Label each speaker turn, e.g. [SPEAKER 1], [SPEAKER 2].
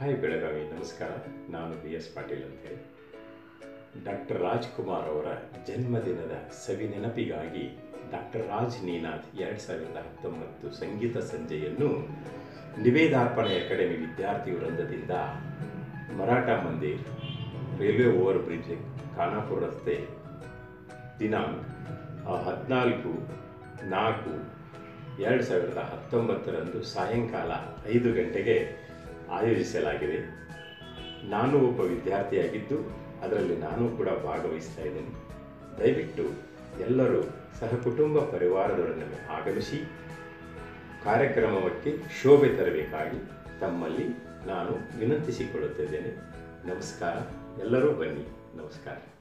[SPEAKER 1] hi Belagavi ನಮಸ್ಕಾರ ನಾನು B S Patil ಅಂತ ಹೇಳಿ ಡಾಕ್ಟರ್ ರಾಜ್ಕುಮಾರ್ ಅವರ ಜನ್ಮದಿನದ ಸವಿ ನೆನಪಿಗಾಗಿ ಡಾಕ್ಟರ್ ರಾಜ್ ನೀನಾಥ್ ಎರಡು ಸಾವಿರದ ಹತ್ತೊಂಬತ್ತು ಸಂಗೀತ ಸಂಜೆಯನ್ನು ನಿವೇದಾರ್ಪಣೆ ಅಕಾಡೆಮಿ ವಿದ್ಯಾರ್ಥಿ ವೃಂದದಿಂದ Maratha Mandir railway over bridge Khanapur ರಸ್ತೆ ದಿನಾಂಕ ಹದಿನಾಲ್ಕು ನಾಲ್ಕು ಎರಡು ಸಾವಿರದ ಹತ್ತೊಂಬತ್ತರಂದು ಸಾಯಂಕಾಲ ಐದು ಗಂಟೆಗೆ ಆಯೋಜಿಸಲಾಗಿದೆ ನಾನು ಒಬ್ಬ ವಿದ್ಯಾರ್ಥಿಯಾಗಿದ್ದು ಅದರಲ್ಲಿ ನಾನು ಕೂಡ ಭಾಗವಹಿಸ್ತಾ ಇದ್ದೇನೆ ದಯವಿಟ್ಟು ಎಲ್ಲರೂ ಸಹಕುಟುಂಬ ಪರಿವಾರದೊಡನೆ ಆಗಮಿಸಿ ಕಾರ್ಯಕ್ರಮಕ್ಕೆ ಶೋಭೆ ತರಬೇಕಾಗಿ ತಮ್ಮಲ್ಲಿ ನಾನು ವಿನಂತಿಸಿಕೊಳ್ಳುತ್ತಿದ್ದೇನೆ ನಮಸ್ಕಾರ ಎಲ್ಲರೂ ಬನ್ನಿ ನಮಸ್ಕಾರ